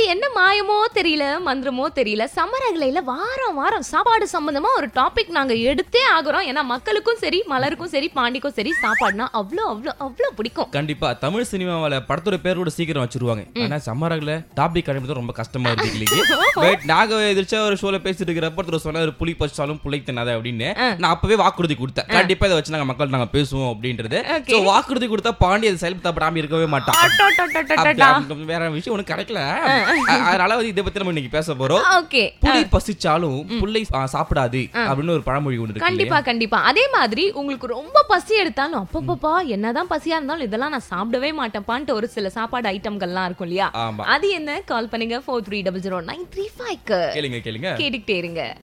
என்ன மாயமோ தெரியல மந்திரமோ தெரியல சமரகலையில வாரம் வாரம் சாப்பாடு சம்பந்தமா ஒரு டாபிக் நாங்க எடுத்தே ஆகுறோம் ஏன்னா மக்களுக்கும் சரி மலருக்கும் சரி பாண்டிக்கும் சரி சாப்பாடுனா அவ்வளோ அவ்வளோ அவ்வளோ பிடிக்கும் கண்டிப்பா தமிழ் சினிமாவில படத்தோட பேரோட சீக்கிரம் வச்சிருவாங்க ஆனா சம்மரகல டாபிக் அனுப்பி ரொம்ப கஷ்டமா இருக்கு பட் நாங்க எதிர்ச்சா ஒரு ஷோல பேசிட்டு இருக்கிறப்ப ஒருத்தர் சொன்னாரு புலி பச்சாலும் புலை தின்னாத அப்படின்னு நான் அப்பவே வாக்குறுதி கொடுத்தேன் கண்டிப்பா இதை வச்சு நாங்க மக்கள் நாங்க பேசுவோம் அப்படின்றது Okay. சோ வாக்குறுதி கொடுத்தா பாண்டி அது செயல்படாம இருக்கவே மாட்டான் அட்டோட்டோட்டோட்டோட்டா. அப்படி- அப்படி வேற விஷயம் ஒன்றும் கிடைக்கல அ- அதனால வந்து இதை பத்தி நம்ம இன்னைக்கு பேச போறோம் ஓகே புலி பசிச்சாலும் புல்லை ஆ, சாப்பிடாது அப்படின்னு ஒரு பழமொழி ஒன்று இருக்கு கண்டிப்பா கண்டிப்பா அதே மாதிரி உங்களுக்கு ரொம்ப பசி எடுத்தாலும் அப்பப்பப்பா என்னதான் பசியா இருந்தாலும் இதெல்லாம் நான் சாப்பிடவே மாட்டேன்ப்பான்ட்டு ஒரு சில சாப்பாடு ஐட்டம்கள்லாம் இருக்கும் இல்லையா ஆமா அது என்ன கால் பண்ணுங்க four three double zero nine three ஃபைவ்க்கு கேளுங்க கேளுங்க கேட்டுக்கிட்டே இருங்க